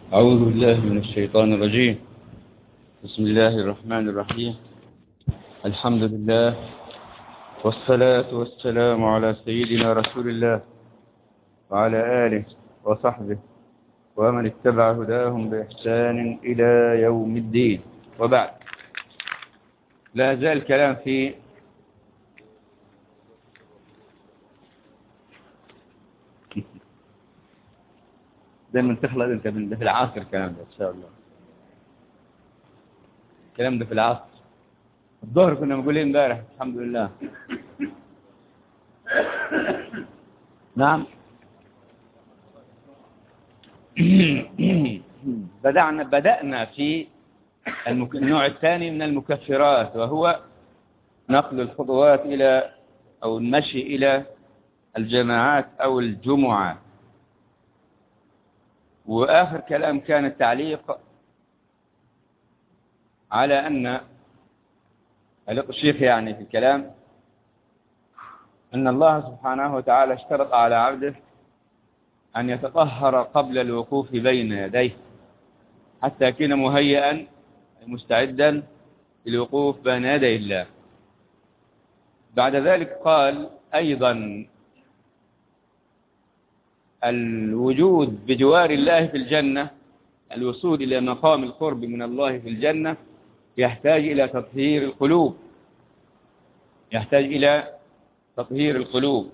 أعوذ بالله من الشيطان الرجيم بسم الله الرحمن الرحيم الحمد لله والصلاة والسلام على سيدنا رسول الله وعلى آله وصحبه ومن اتبع هداهم بإحسان إلى يوم الدين وبعد لا زال الكلام في دايما تخلق انت من ده في العصر الكلام ده ان شاء الله الكلام ده في العصر الظهر كنا بنقول ايه امبارح الحمد لله نعم بدأنا بدأنا في المك... النوع الثاني من المكفرات وهو نقل الخطوات إلى أو المشي إلى الجماعات أو الجمعات وآخر كلام كان التعليق على أن الشيخ يعني في الكلام أن الله سبحانه وتعالى اشترط على عبده أن يتطهر قبل الوقوف بين يديه حتى يكون مهيئا مستعدا للوقوف بين يدي الله بعد ذلك قال أيضا الوجود بجوار الله في الجنة الوصول إلى مقام القرب من الله في الجنة يحتاج إلى تطهير القلوب يحتاج إلى تطهير القلوب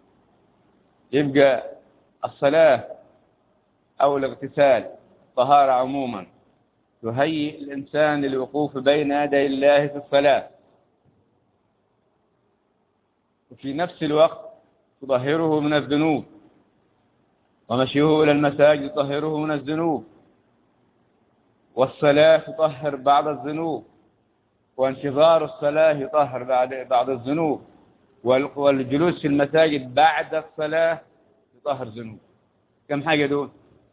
يبقى الصلاة أو الاغتسال طهارة عموما تهيئ الإنسان للوقوف بين يدي الله في الصلاة وفي نفس الوقت تطهره من الذنوب ومشيه إلى المساجد يطهره من الذنوب والصلاة تطهر بعض الذنوب وانتظار الصلاة يطهر بعد بعض الذنوب والجلوس في المساجد بعد الصلاة يطهر ذنوب كم حاجة دول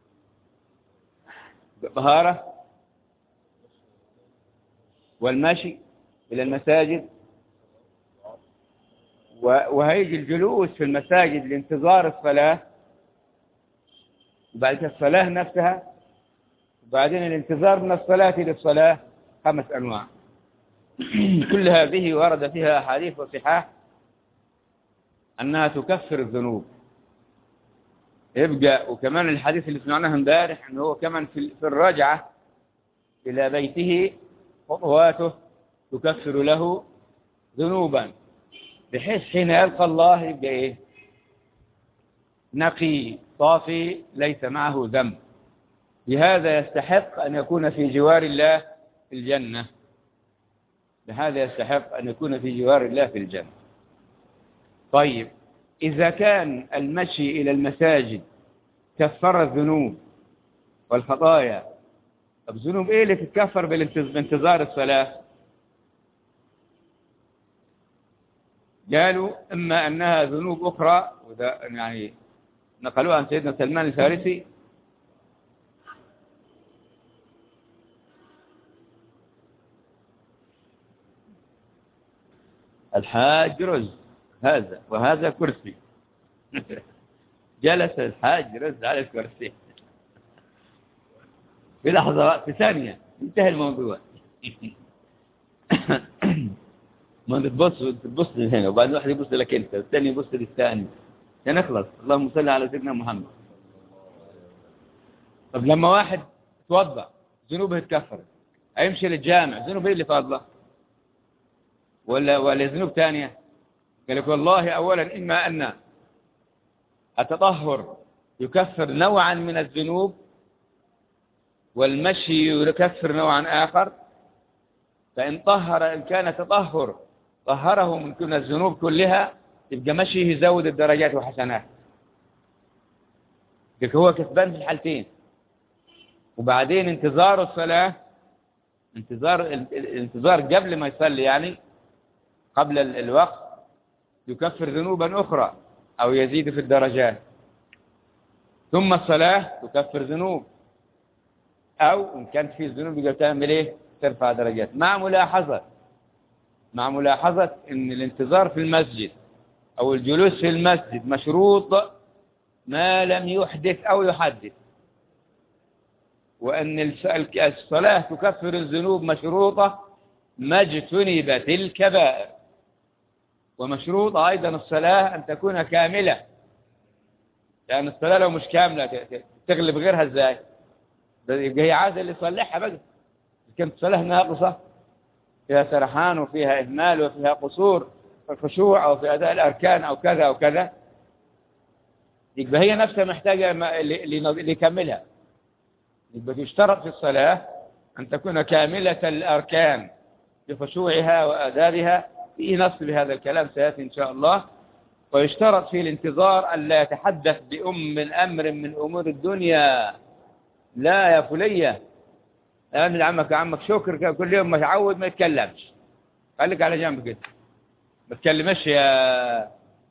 طهارة والمشي إلى المساجد وهيجي الجلوس في المساجد لانتظار الصلاة وبعد الصلاة نفسها وبعدين الانتظار من الصلاة للصلاة خمس أنواع كل هذه ورد فيها أحاديث وصحاح أنها تكفر الذنوب يبقى وكمان الحديث اللي سمعناه امبارح أنه هو كمان في الرجعة إلى بيته خطواته تكفر له ذنوبا بحيث حين يلقى الله يبقى إيه نقي صافي ليس معه ذنب بهذا يستحق أن يكون في جوار الله في الجنة بهذا يستحق أن يكون في جوار الله في الجنة طيب إذا كان المشي إلى المساجد كفر الذنوب والخطايا طب ذنوب إيه اللي تتكفر بانتظار الصلاة قالوا إما أنها ذنوب أخرى وده يعني نقلوها عن سيدنا سلمان الفارسي الحاج رز هذا وهذا كرسي جلس الحاج رز على الكرسي في لحظة في ثانية انتهى الموضوع ما تبص تبص هنا وبعدين واحد يبص لك انت والثاني يبص للثاني عشان نخلص اللهم صل على سيدنا محمد طب لما واحد توضع ذنوبه اتكفرت هيمشي للجامع ذنوب ايه اللي فاضله ولا ولا ذنوب ثانيه قال لك والله اولا اما ان التطهر يكفر نوعا من الذنوب والمشي يكفر نوعا آخر فإن طهر إن كان تطهر طهره من كل الذنوب كلها يبقى مشيه يزود الدرجات وحسنات لك هو كسبان في الحالتين وبعدين انتظار الصلاة انتظار الانتظار قبل ما يصلي يعني قبل الوقت يكفر ذنوبا أخرى أو يزيد في الدرجات ثم الصلاة تكفر ذنوب أو إن كانت في ذنوب يبقى تعمل إيه ترفع درجات مع ملاحظة مع ملاحظة أن الانتظار في المسجد أو الجلوس في المسجد مشروط ما لم يحدث أو يحدث وأن الصلاة تكفر الذنوب مشروطة ما اجتنبت الكبائر ومشروطة أيضا الصلاة أن تكون كاملة لأن الصلاة لو مش كاملة تغلب غيرها ازاي يبقى هي عادة اللي يصلحها بقى كانت صلاة ناقصة فيها سرحان وفيها إهمال وفيها قصور في الخشوع أو في أداء الأركان أو كذا أو كذا يبقى هي نفسها محتاجة ليكملها يبقى يشترط في الصلاة أن تكون كاملة الأركان بخشوعها وآدابها في نص بهذا الكلام سيأتي إن شاء الله ويشترط في الانتظار ألا يتحدث بأم من أمر من أمور الدنيا لا يا فلية أعمل عمك عمك شكر كل يوم ما تعود ما يتكلمش خليك على جنب كده ما تكلمش يا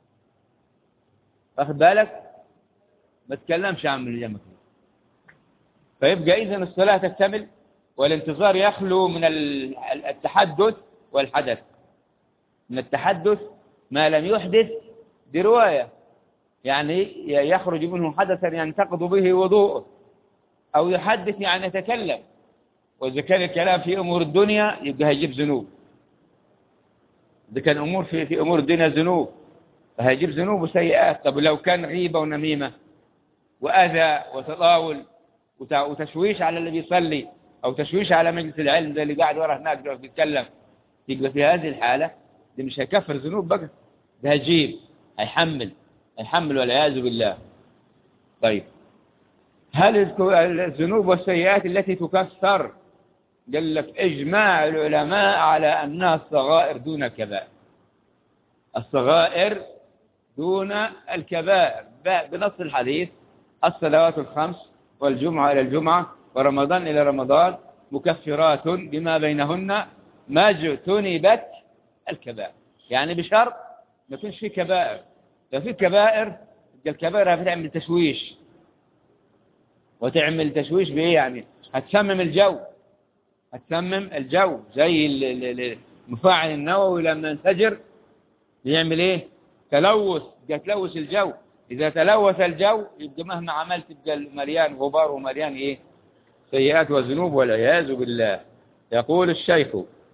واخد بالك ما تكلمش عن اللي جنبك فيبقى إذا الصلاة تكتمل والانتظار يخلو من التحدث والحدث من التحدث ما لم يحدث برواية يعني يخرج منه حدثا ينتقض به وضوءه أو يحدث يعني يتكلم وإذا كان الكلام في أمور الدنيا يبقى هيجيب ذنوب إذا كان أمور في, في أمور الدنيا ذنوب فهيجيب ذنوب وسيئات طب لو كان غيبة ونميمة وأذى وتطاول وتشويش على اللي بيصلي أو تشويش على مجلس العلم ده اللي قاعد ورا هناك ده بيتكلم يبقى في هذه الحالة دي مش هيكفر ذنوب بقى ده هيجيب هيحمل هيحمل والعياذ بالله طيب هل الذنوب والسيئات التي تكفر قال لك إجماع العلماء على أنها الصغائر دون الكبائر الصغائر دون الكبائر بنص الحديث الصلوات الخمس والجمعة إلى الجمعة ورمضان إلى رمضان مكفرات بما بينهن ما اجتنبت الكبائر يعني بشرط ما يكونش في كبائر لو في كبائر الكبائر هتعمل تشويش وتعمل تشويش بإيه يعني هتسمم الجو هتسمم الجو زي المفاعل النووي لما ينفجر بيعمل ايه تلوث تلوث الجو إذا تلوث الجو يبقى مهما عملت يبقى مليان غبار ومليان إيه سيئات وذنوب والعياذ بالله يقول الشيخ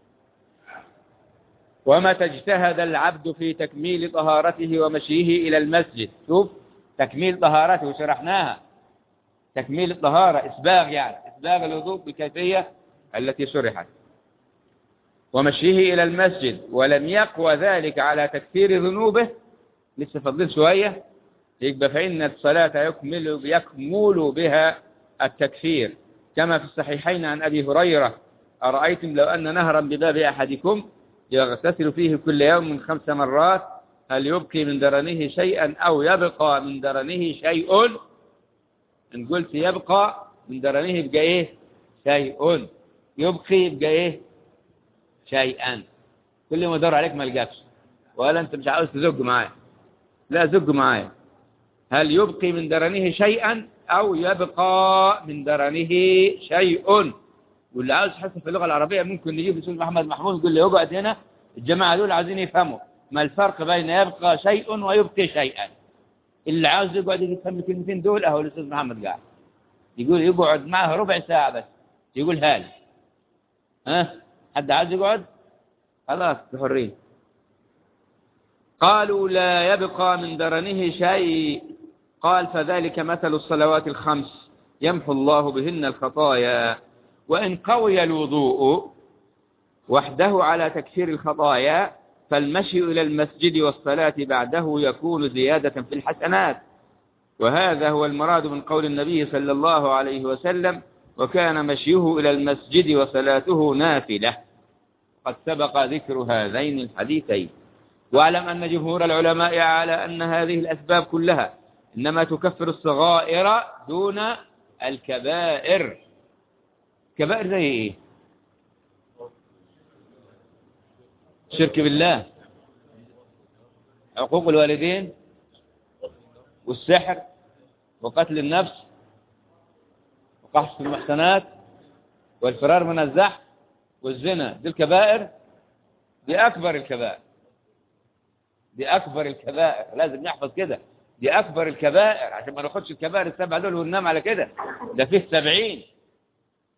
ومتى اجتهد العبد في تكميل طهارته ومشيه إلى المسجد شوف تكميل طهارته شرحناها تكميل الطهارة إسباغ يعني إسباغ الوضوء بالكيفية التي شرحت ومشيه إلى المسجد ولم يقوى ذلك على تكثير ذنوبه لسه فضل شوية يبقى فإن الصلاة يكمل يكمل بها التكفير كما في الصحيحين عن أبي هريرة أرأيتم لو أن نهرا بباب أحدكم يغتسل فيه كل يوم من خمس مرات هل يبقي من درنه شيئا أو يبقى من درنه شيء إن قلت يبقى من درنه يبقى إيه شيء يبقي يبقى إيه شيئا كل ما دور عليك ما لقاكش ولا أنت مش عاوز تزق معايا لا زق معايا هل يبقي من درنه شيئا أو يبقى من درنه شيء واللي عاوز يحسن في اللغة العربية ممكن نجيب الاستاذ محمد محمود يقول له يقعد هنا الجماعة دول عايزين يفهموا ما الفرق بين يبقى شيء ويبقي شيئا اللي عاوز يقعد يفهم الكلمتين دول اهو الاستاذ محمد قاعد يقول يقعد معه ربع ساعة بس يقول هال ها حد عاوز يقعد خلاص بحرين قالوا لا يبقى من درنه شيء قال فذلك مثل الصلوات الخمس يمحو الله بهن الخطايا وإن قوي الوضوء وحده على تكفير الخطايا فالمشي إلى المسجد والصلاة بعده يكون زيادة في الحسنات وهذا هو المراد من قول النبي صلى الله عليه وسلم وكان مشيه إلى المسجد وصلاته نافلة قد سبق ذكر هذين الحديثين واعلم أن جمهور العلماء على أن هذه الأسباب كلها إنما تكفر الصغائر دون الكبائر كبائر زي ايه شرك بالله عقوق الوالدين والسحر وقتل النفس وقحص المحسنات والفرار من الزحف والزنا دي الكبائر دي أكبر الكبائر دي أكبر الكبائر لازم نحفظ كده دي أكبر الكبائر عشان ما ناخدش الكبائر السبعة دول وننام على كده ده فيه سبعين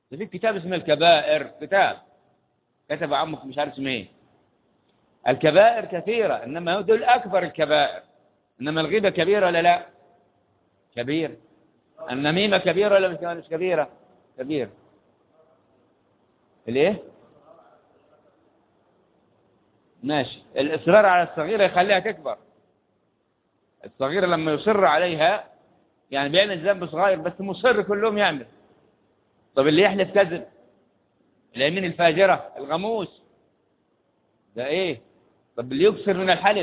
ده في كتاب اسمه الكبائر كتاب كتب عمك مش عارف اسمه ايه الكبائر كثيرة إنما دول أكبر الكبائر إنما الغيبة كبيرة ولا لا كبير النميمة كبيرة ولا مش كبيرة كبير الايه ماشي الإصرار على الصغيرة يخليها تكبر الصغيرة لما يصر عليها يعني بيعمل ذنب صغير بس مصر كلهم يعمل طب اللي يحلف كذب اليمين الفاجرة الغموس ده ايه طب اللي يكثر من الحلف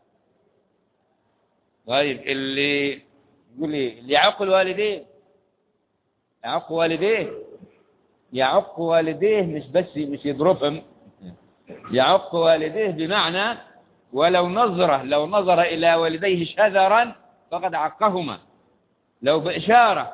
طيب اللي يقول لي اللي يعق الوالدين يعق والديه يعق والديه مش بس مش يضربهم يعق والديه بمعنى ولو نظره لو نظر إلى والديه شذرا فقد عقهما لو بإشارة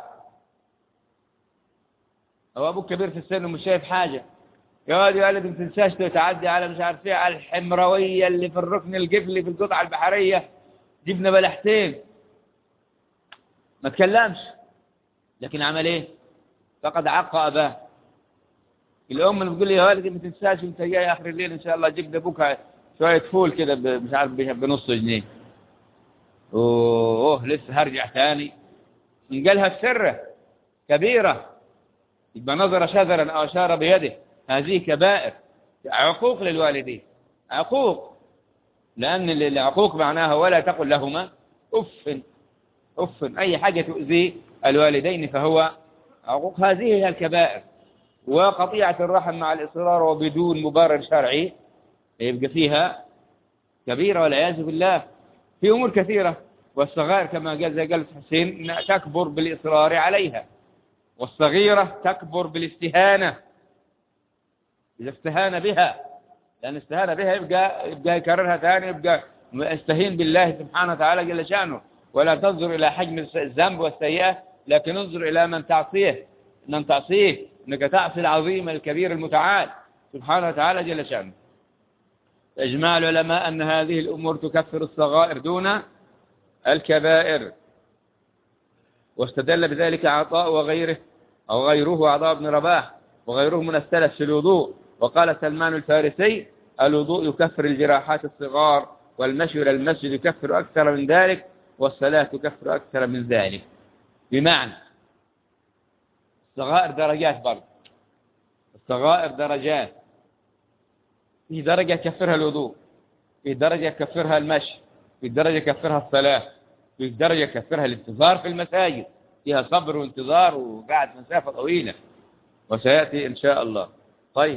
أو أبوك كبير في السن ومش شايف حاجة يا واد يا ولد ما تنساش تعدي على مش عارف ايه على الحمروية اللي في الركن القبلي في القطعة البحرية جبنا بلحتين ما تكلمش لكن عمل ايه فقد عق أباه الأم اللي بتقول لي يا ولدي ما تنساش انت جاي آخر الليل إن شاء الله جبنا بكرة شوية فول كده مش عارف بنص جنيه أوه لسه هرجع ثاني إن قالها السرة كبيرة يبقى نظر شذرا أو أشار بيده هذه كبائر عقوق للوالدين عقوق لأن العقوق معناها ولا تقل لهما أف أف أي حاجة تؤذي الوالدين فهو عقوق هذه هي الكبائر وقطيعة الرحم مع الإصرار وبدون مبرر شرعي يبقى فيها كبيرة والعياذ بالله في أمور كثيرة والصغائر كما قال زي قال حسين تكبر بالإصرار عليها والصغيرة تكبر بالاستهانة إذا استهان بها لأن استهان بها يبقى, يبقى يكررها ثاني يبقى استهين بالله سبحانه وتعالى جل شأنه ولا تنظر إلى حجم الذنب والسيئة لكن انظر إلى من تعصيه من تعصيه انك تعصي العظيم الكبير المتعال سبحانه وتعالى جل شأنه اجماع العلماء أن هذه الأمور تكفر الصغائر دون الكبائر واستدل بذلك عطاء وغيره أو غيره عطاء بن رباح وغيره من السلف في الوضوء وقال سلمان الفارسي الوضوء يكفر الجراحات الصغار والمشي إلى المسجد يكفر أكثر من ذلك والصلاة تكفر أكثر من ذلك بمعنى الصغائر درجات برضه الصغائر درجات في درجة يكفرها الوضوء في درجة يكفرها المشي في درجة يكفرها الصلاة في درجة يكفرها الانتظار في المساجد فيها صبر وانتظار وقعد مسافة طويلة وسيأتي إن شاء الله طيب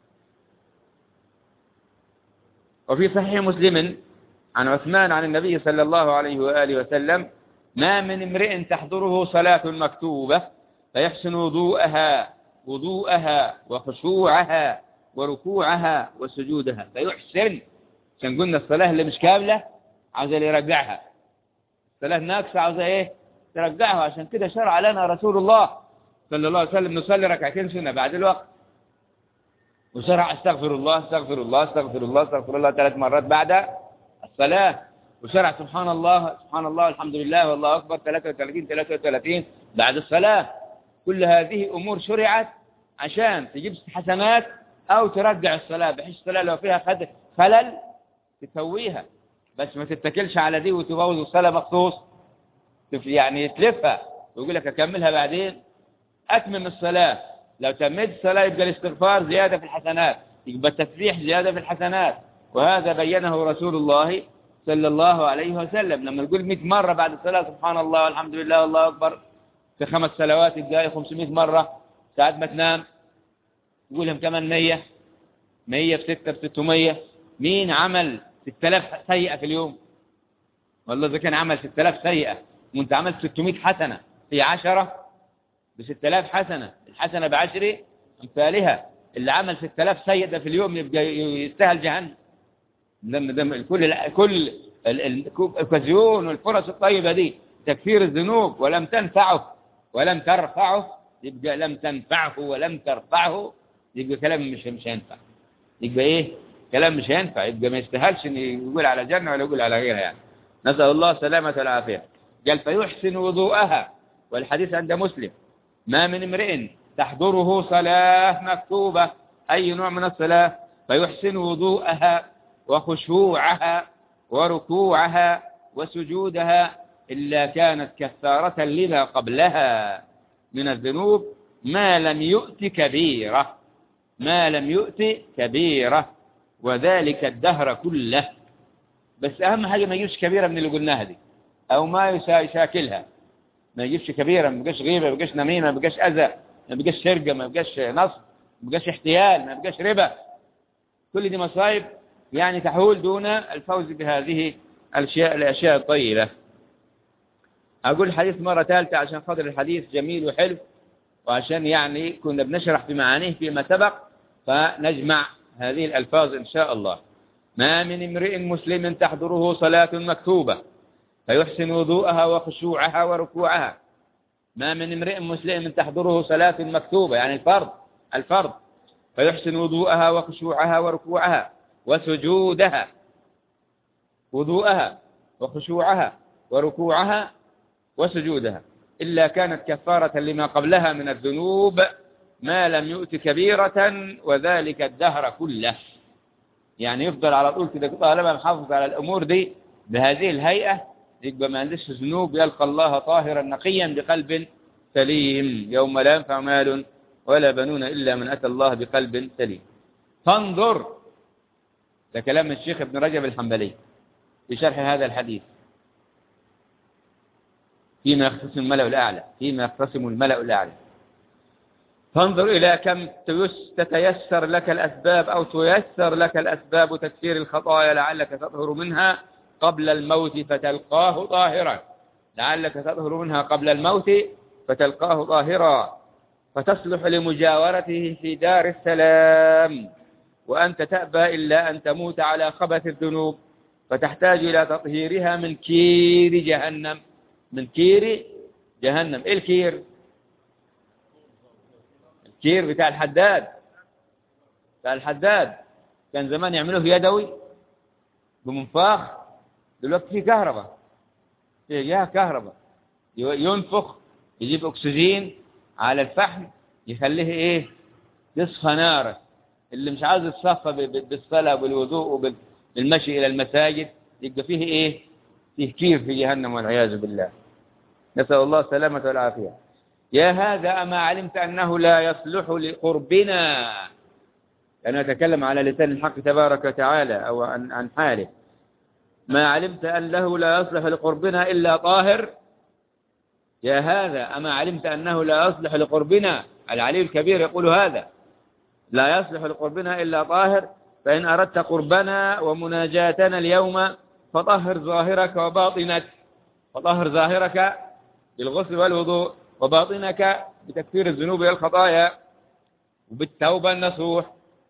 وفي صحيح مسلم عن عثمان عن النبي صلى الله عليه وآله وسلم ما من امرئ تحضره صلاة مكتوبة فيحسن وضوءها وضوءها وخشوعها وركوعها وسجودها فيحسن عشان قلنا الصلاة اللي مش كاملة عاوز اللي يرجعها الصلاة ناقصة عاوز ايه ترجعها عشان كده شرع لنا رسول الله صلى الله عليه وسلم نصلي ركعتين سنة بعد الوقت وشرع استغفر الله استغفر الله استغفر الله استغفر الله ثلاث مرات بعد الصلاة وشرع سبحان الله سبحان الله الحمد لله والله أكبر 33 33 بعد الصلاة كل هذه أمور شرعت عشان تجيب حسنات أو ترجع الصلاة بحيث الصلاة لو فيها خلل تسويها بس ما تتكلش على دي وتبوظ الصلاة مخصوص يعني تلفها ويقول لك أكملها بعدين أتمم الصلاة لو تميت الصلاة يبقى الاستغفار زيادة في الحسنات يبقى التسبيح زيادة في الحسنات وهذا بينه رسول الله صلى الله عليه وسلم لما نقول 100 مرة بعد الصلاة سبحان الله والحمد لله والله أكبر في خمس صلوات يبقى 500 مرة ساعات ما تنام تقولهم كمان 100 100 في 6 في 600 مين عمل 6000 سيئة في اليوم والله إذا كان عمل 6000 سيئة وانت عملت 600 حسنة في 10 ب 6000 حسنة الحسنة بعشر أمثالها اللي عمل 6000 سيئة ده في اليوم يبقى يستاهل جهنم دم دم كل كل الأوكازيون والفرص الطيبة دي تكفير الذنوب ولم تنفعه ولم ترفعه يبقى لم تنفعه ولم ترفعه يبقى كلام مش مش هينفع يبقى ايه كلام مش هينفع يبقى ما يستاهلش ان يقول على جنة ولا يقول على غيرها يعني نسأل الله السلامة والعافية قال فيحسن وضوءها والحديث عند مسلم ما من امرئ تحضره صلاة مكتوبة أي نوع من الصلاة فيحسن وضوءها وخشوعها وركوعها وسجودها إلا كانت كفارة لما قبلها من الذنوب ما لم يؤت كبيرة ما لم يؤت كبيرة وذلك الدهر كله بس أهم حاجة ما يجيبش كبيرة من اللي قلناها دي أو ما يشاكلها ما يجيبش كبيرة ما يبقاش غيبة ما يبقاش نميمة ما يبقاش أذى ما يبقاش سرقة ما يبقاش نصب ما يبقاش احتيال ما يبقاش ربا كل دي مصايب يعني تحول دون الفوز بهذه الأشياء الأشياء الطيبة أقول الحديث مرة ثالثة عشان خاطر الحديث جميل وحلو وعشان يعني كنا بنشرح بمعانيه فيما سبق فنجمع هذه الألفاظ إن شاء الله ما من امرئ مسلم تحضره صلاة مكتوبة فيحسن وضوءها وخشوعها وركوعها ما من امرئ مسلم تحضره صلاة مكتوبة يعني الفرض الفرض فيحسن وضوءها وخشوعها وركوعها وسجودها وضوءها وخشوعها وركوعها وسجودها إلا كانت كفارة لما قبلها من الذنوب ما لم يؤت كبيرة وذلك الدهر كله يعني يفضل على طول كده طالما محافظ على الأمور دي بهذه الهيئة يبقى ما عندش ذنوب يلقى الله طاهرا نقيا بقلب سليم يوم لا ينفع مال ولا بنون إلا من أتى الله بقلب سليم فانظر ده كلام الشيخ ابن رجب الحنبلي في شرح هذا الحديث فيما يختصم الملأ الأعلى فيما يختصم الملأ الأعلى فانظر إلى كم تتيسر لك الأسباب أو تيسر لك الأسباب تكفير الخطايا لعلك تطهر منها قبل الموت فتلقاه طاهرا لعلك تطهر منها قبل الموت فتلقاه طاهرا فتصلح لمجاورته في دار السلام وأنت تأبى إلا أن تموت على خبث الذنوب فتحتاج إلى تطهيرها من كير جهنم من كير جهنم إيه الكير الكير بتاع الحداد بتاع الحداد كان زمان يعملوه يدوي بمنفاخ دلوقتي في كهرباء في جهة كهرباء ينفخ يجيب أكسجين على الفحم يخليه إيه يصفى نارا اللي مش عاوز يتصفى بالصلاة والوضوء وبالمشي إلى المساجد يبقى فيه إيه فيه كير في جهنم والعياذ بالله نسأل الله السلامة والعافية يا هذا أما علمت أنه لا يصلح لقربنا أنا أتكلم على لسان الحق تبارك وتعالى أو عن, عن حاله ما علمت أنه لا يصلح لقربنا إلا طاهر يا هذا أما علمت أنه لا يصلح لقربنا العلي الكبير يقول هذا لا يصلح لقربنا إلا طاهر فإن أردت قربنا ومناجاتنا اليوم فطهر ظاهرك وباطنك فطهر ظاهرك بالغسل والوضوء وباطنك بتكفير الذنوب والخطايا وبالتوبة النصوح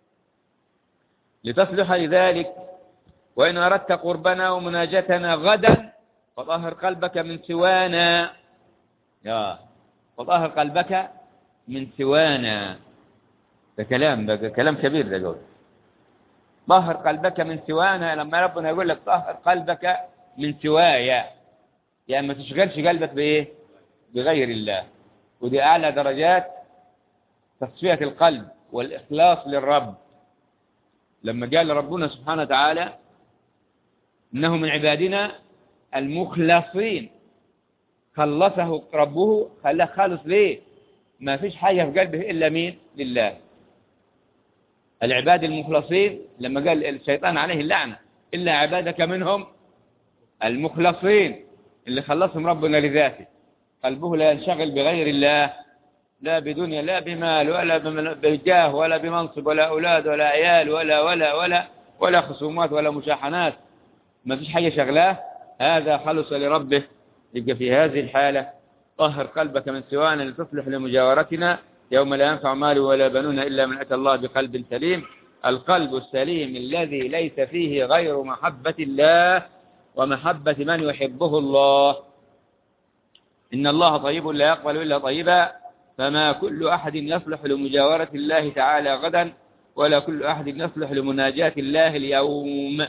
لتصلح لذلك وإن أردت قربنا ومناجتنا غدا فطهر قلبك من سوانا يا فطهر قلبك من سوانا ده كلام ده كلام كبير ده قول طهر قلبك من سوانا لما ربنا يقول لك طهر قلبك من سوايا يعني ما تشغلش قلبك بإيه بغير الله ودي أعلى درجات تصفية القلب والإخلاص للرب لما قال ربنا سبحانه وتعالى إنه من عبادنا المخلصين خلصه ربه خلاه خالص ليه ما فيش حاجة في قلبه إلا مين لله العباد المخلصين لما قال الشيطان عليه اللعنة إلا عبادك منهم المخلصين اللي خلصهم ربنا لذاته قلبه لا ينشغل بغير الله لا بدنيا لا بمال ولا بجاه ولا بمنصب ولا أولاد ولا عيال ولا ولا ولا ولا خصومات ولا مشاحنات ما فيش حاجة شغلاه هذا خلص لربه يبقى في هذه الحالة طهر قلبك من سوانا لتصلح لمجاورتنا يوم لا ينفع مال ولا بنون إلا من أتى الله بقلب سليم القلب السليم الذي ليس فيه غير محبة الله ومحبة من يحبه الله إن الله طيب لا يقبل إلا طيبا فما كل أحد يصلح لمجاورة الله تعالى غدا ولا كل أحد يصلح لمناجاة الله اليوم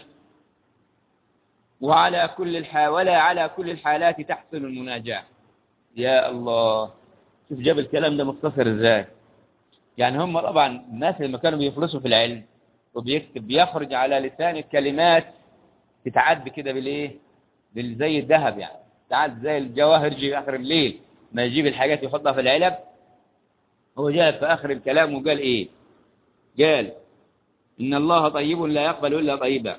وعلى كل الحال ولا على كل الحالات تحصل المناجاة يا الله شوف جاب الكلام ده مختصر ازاي يعني هم طبعا الناس لما كانوا بيخلصوا في العلم وبيكتب بيخرج على لسان الكلمات تتعد كده بالايه بال- زي الذهب يعني تعد زي الجواهر يجي في اخر الليل ما يجيب الحاجات يحطها في العلب هو جاء في اخر الكلام وقال ايه قال ان الله طيب لا يقبل الا طيبا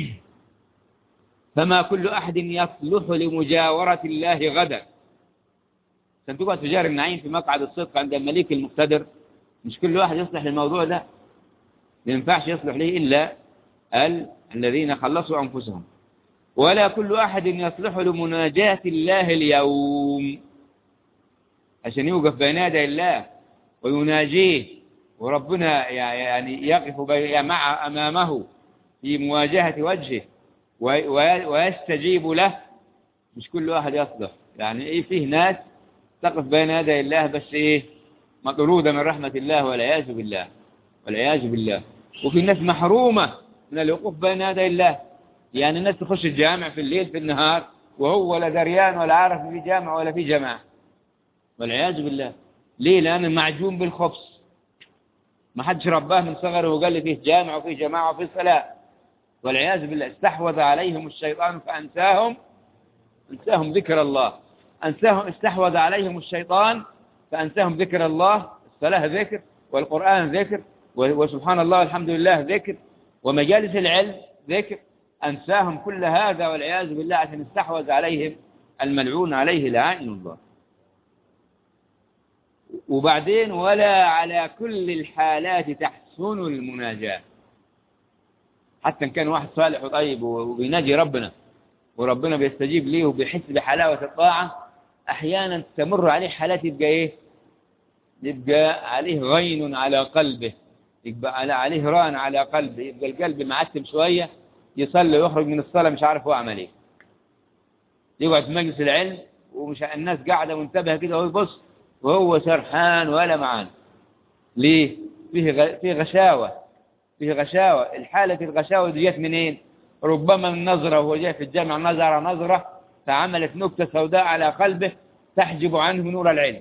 فما كل احد يصلح لمجاوره الله غدا عشان تقعد تجار النعيم في مقعد الصدق عند الملك المقتدر مش كل واحد يصلح للموضوع ده ما ينفعش يصلح ليه إلا ال- الذين خلصوا أنفسهم ولا كل أحد يصلح لمناجاة الله اليوم عشان يوقف بين يدي الله ويناجيه وربنا يعني يقف بي- مع أمامه في مواجهة وجهه وي- وي- ويستجيب له مش كل واحد يصلح يعني إيه فيه ناس تقف بين يدي الله بس إيه مطرودة من رحمة الله والعياذ بالله والعياذ بالله وفي ناس محرومة من الوقوف بين يدي الله يعني الناس تخش الجامع في الليل في النهار وهو ولا دريان ولا عارف في جامع ولا في جماعة والعياذ بالله ليه لأنه معجون بالخبص ما حدش رباه من صغره وقال لي فيه جامع وفيه جماعة وفيه صلاة والعياذ بالله استحوذ عليهم الشيطان فأنساهم أنساهم ذكر الله أنساهم استحوذ عليهم الشيطان فأنساهم ذكر الله الصلاة ذكر والقرآن ذكر و- وسبحان الله والحمد لله ذكر ومجالس العلم ذكر أنساهم كل هذا والعياذ بالله عشان استحوذ عليهم الملعون عليه لعائن الله وبعدين ولا على كل الحالات تحسن المناجاة حتى إن كان واحد صالح وطيب وبيناجي ربنا وربنا بيستجيب ليه وبيحس بحلاوة الطاعة أحيانا تمر عليه حالات يبقى إيه يبقى عليه غين على قلبه يبقى على عليه ران على قلبه يبقى القلب معتم شوية يصلي ويخرج من الصلاة مش عارف هو عمل ايه يقعد في مجلس العلم ومش الناس قاعدة منتبهة كده وهو يبص وهو سرحان ولا معان ليه؟ فيه غ... فيه غشاوة فيه غشاوة الحالة الغشاوة دي جت منين؟ ربما من نظرة وهو جاي في الجامع نظر نظرة فعملت نكتة سوداء على قلبه تحجب عنه نور العلم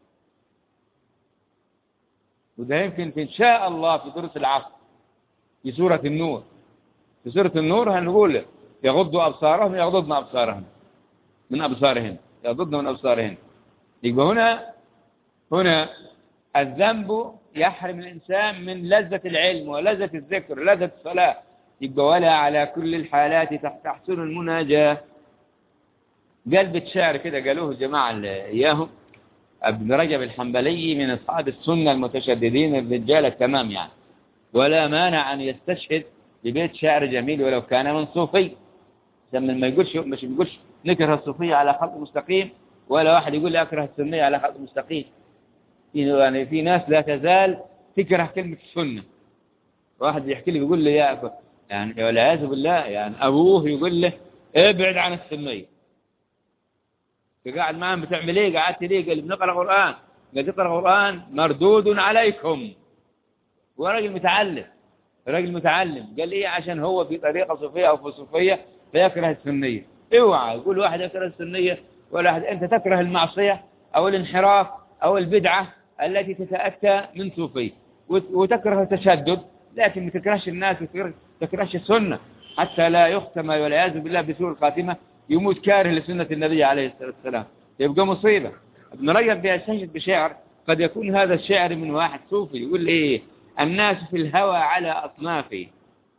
وده يمكن في إن شاء الله في دروس العصر في سورة النور في سورة النور هنقول يغضوا أبصارهم يغضضن أبصارهم من أبصارهم يغضضن من أبصارهم يبقى هنا هنا الذنب يحرم الإنسان من لذة العلم ولذة الذكر لذة الصلاة يبقى ولا على كل الحالات تحسن المناجاة قلبة شعر كده قالوه الجماعة اللي إياهم ابن رجب الحنبلي من أصحاب السنة المتشددين الرجال التمام يعني ولا مانع أن يستشهد ببيت شعر جميل ولو كان من صوفي لما ما يقولش مش بيقولش نكره الصوفية على خط مستقيم ولا واحد يقول لي أكره السنية على خط مستقيم يعني في ناس لا تزال تكره كلمة السنة واحد يحكي لي بيقول لي يا يعني والعياذ بالله يعني أبوه يقول له ابعد عن السنية قاعد معهم بتعمل ايه قعدت ليه قال بنقرا قران قال تقرا قران مردود عليكم وراجل متعلم راجل متعلم قال ايه عشان هو في طريقه صوفيه او في صوفيه فيكره السنيه اوعى يقول واحد يكره السنيه ولا واحد انت تكره المعصيه او الانحراف او البدعه التي تتاتى من صوفي وتكره التشدد لكن ما تكرهش الناس ما تكرهش السنه حتى لا يختم والعياذ بالله بسوء الخاتمه يموت كاره لسنة النبي عليه الصلاة والسلام يبقى مصيبة ابن رجب بيستشهد بشعر قد يكون هذا الشعر من واحد صوفي يقول ايه الناس في الهوى على أصنافه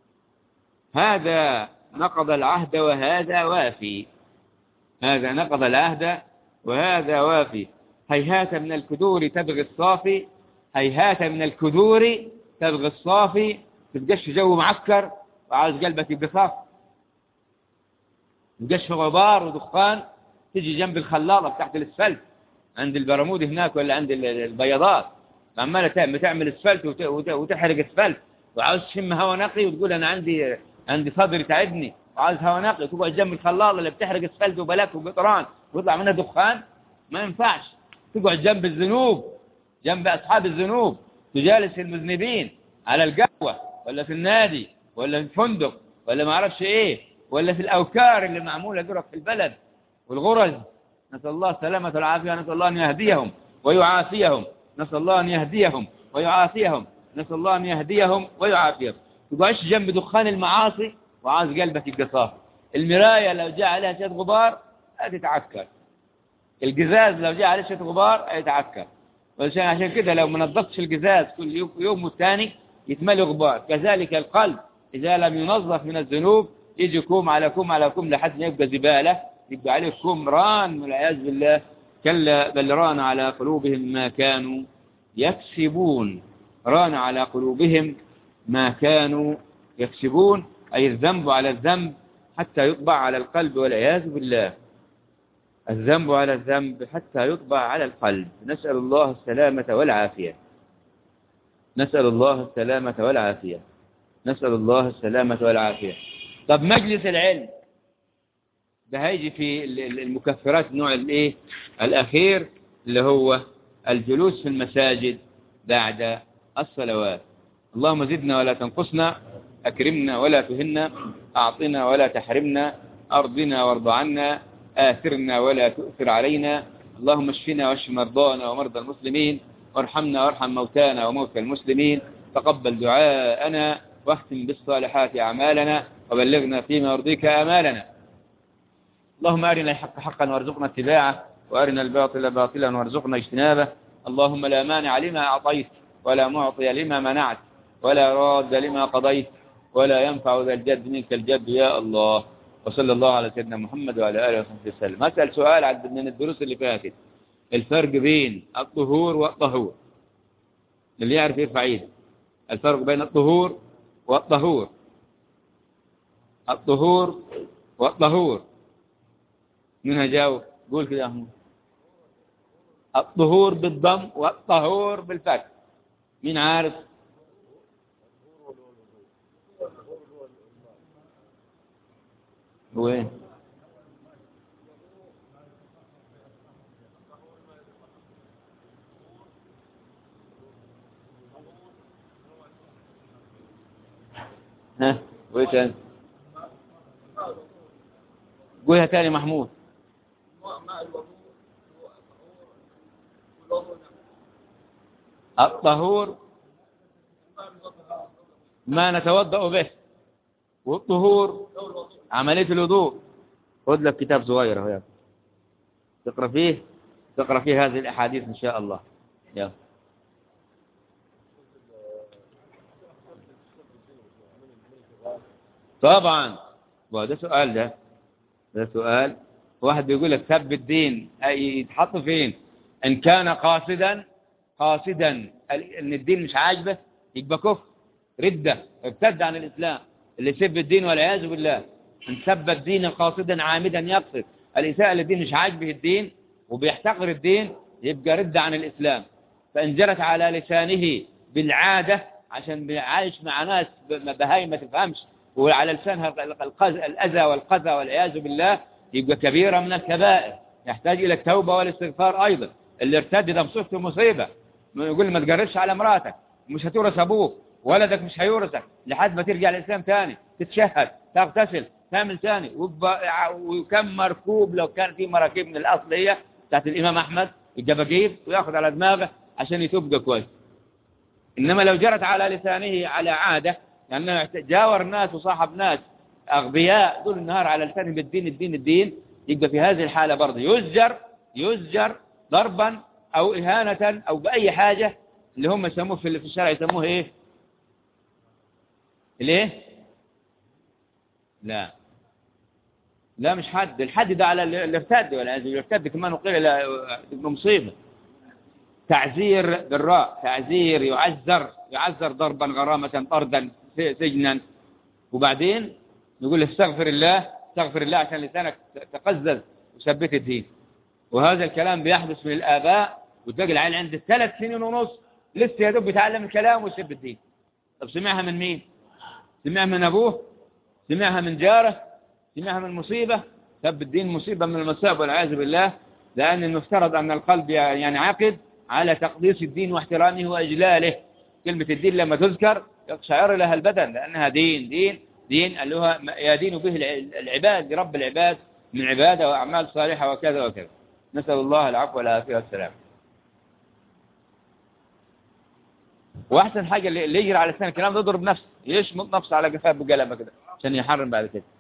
هذا نقض العهد وهذا وافي هذا نقض العهد وهذا وافي هيهات من الكدور تبغي الصافي هيهات من الكدور تبغي الصافي تبقاش جو معكر وعاوز قلبك يبقى صافي مجاش غبار ودخان تجي جنب الخلاطة تحت الاسفلت عند البرمود هناك ولا عند البياضات عمالة تعمل تعمل اسفلت وتحرق اسفلت وعاوز تشم هواء نقي وتقول انا عندي عندي صدري تعبني وعاوز هواء نقي تقعد جنب الخلاطة اللي بتحرق اسفلت وبلاك وقطران ويطلع منها دخان ما ينفعش تقعد جنب الذنوب جنب اصحاب الذنوب تجالس المذنبين على القهوة ولا في النادي ولا في الفندق ولا ما اعرفش ايه ولا في الأوكار اللي معمولة درك في البلد والغرز نسأل الله السلامة والعافية نسأل الله أن يهديهم ويعافيهم نسأل الله أن يهديهم ويعافيهم نسأل الله أن يهديهم ويعافيهم تقعدش جنب دخان المعاصي وعاز قلبك يبقى صافي المراية لو جاء عليها شيء غبار هتتعكر القزاز لو جاء عليه شيء غبار هيتعكر وعشان عشان كده لو ما نظفتش القزاز كل يوم, يوم والثاني يتملي غبار كذلك القلب إذا لم ينظف من الذنوب يجي كوم على كوم على كوم لحد ما يبقى زبالة يبقى عليه كوم ران والعياذ بالله كلا بل ران على قلوبهم ما كانوا يكسبون ران على قلوبهم ما كانوا يكسبون أي الذنب على الذنب حتى يطبع على القلب والعياذ بالله الذنب على الذنب حتى يطبع على القلب نسأل الله السلامة والعافية نسأل الله السلامة والعافية نسأل الله السلامة والعافية طب مجلس العلم ده هيجي في المكفرات النوع الايه الأخير اللي هو الجلوس في المساجد بعد الصلوات اللهم زدنا ولا تنقصنا أكرمنا ولا تهنا أعطنا ولا تحرمنا أرضنا وارض عنا آثرنا ولا تؤثر علينا اللهم اشفنا واشف مرضانا ومرضى المسلمين وارحمنا وارحم موتانا وموتى المسلمين تقبل دعاءنا واختم بالصالحات أعمالنا وبلغنا فيما يرضيك آمالنا اللهم أرنا الحق حقا وارزقنا اتباعه وأرنا الباطل باطلا وارزقنا اجتنابه اللهم لا مانع لما أعطيت ولا معطي لما منعت ولا راد لما قضيت ولا ينفع ذا الجد منك الجد يا الله وصلى الله على سيدنا محمد وعلى آله وصحبه وسلم أسأل سؤال عن من الدروس اللي فاتت الفرق بين الطهور والطهور اللي يعرف يرفع ايده الفرق بين الطهور والطهور الطهور والطهور من هجاوب قول كده يا أحمد الطهور بالضم والطهور بالفتح مين عارف هو ايه ها وايه تاني قولها تاني محمود الطهور ما نتوضأ به والطهور عملية الوضوء خذ لك كتاب صغير اهو تقرأ فيه تقرأ فيه هذه الأحاديث إن شاء الله يلا طبعا وهذا سؤال ده ده سؤال واحد بيقول لك سب الدين أي يتحط فين إن كان قاصدا قاصدا ان الدين مش عاجبه يبقى كفر ردة ارتد عن الإسلام اللي يسب الدين والعياذ بالله ان سب الدين قاصدا عامدا يقصد الإساءة للدين مش عاجبه الدين وبيحتقر الدين يبقى رد عن الإسلام فإن جرت على لسانه بالعادة عشان عايش مع ناس بهاي ما تفهمش وعلى لسانها الأذى والقذى والعياذ بالله يبقى كبيرة من الكبائر يحتاج إلى التوبة والاستغفار أيضا اللي ارتد ده مصيبته مصيبة يقول ما تقربش على مراتك مش هتورث أبوك ولدك مش هيورثك لحد ما ترجع الإسلام تاني تتشهد تغتسل تعمل تاني وكم مركوب لو كان في مراكيب من الأصلية بتاعت الإمام أحمد الجباجيب وياخذ على دماغه عشان يتوب كويس إنما لو جرت على لسانه على عادة لأنه يعني جاور ناس وصاحب ناس أغبياء طول النهار على لسانهم بالدين الدين الدين يبقى في هذه الحالة برضه يزجر يزجر ضربا أو إهانة أو بأي حاجة اللي هم يسموه في الشارع يسموه إيه ليه لا لا مش حد الحد ده على اللي ارتد ولا اللي ارتد كمان وقيل تبقى مصيبة تعزير بالراء تعزير يعزر يعزر ضربا غرامة طردا سجنا وبعدين نقول استغفر الله استغفر الله عشان لسانك تقزز وثبت الدين وهذا الكلام بيحدث من الآباء وتلاقي العيل عنده ثلاث سنين ونص لسه يا دوب بيتعلم الكلام ويسب الدين طب سمعها من مين سمعها من أبوه سمعها من جاره سمعها من مصيبة سب الدين مصيبة من المصائب والعياذ بالله لأن المفترض أن القلب يعني عقد على تقديس الدين واحترامه وإجلاله كلمة الدين لما تذكر يقشعر لها البدن لأنها دين دين دين اللي يدين به العباد لرب العباد من عبادة وأعمال صالحة وكذا وكذا نسأل الله العفو والعافية والسلام واحسن حاجه اللي اللي يجري على لسان الكلام ده يضرب نفسه يشمط نفسه على قفاه بقلمه كده عشان يحرم بعد كده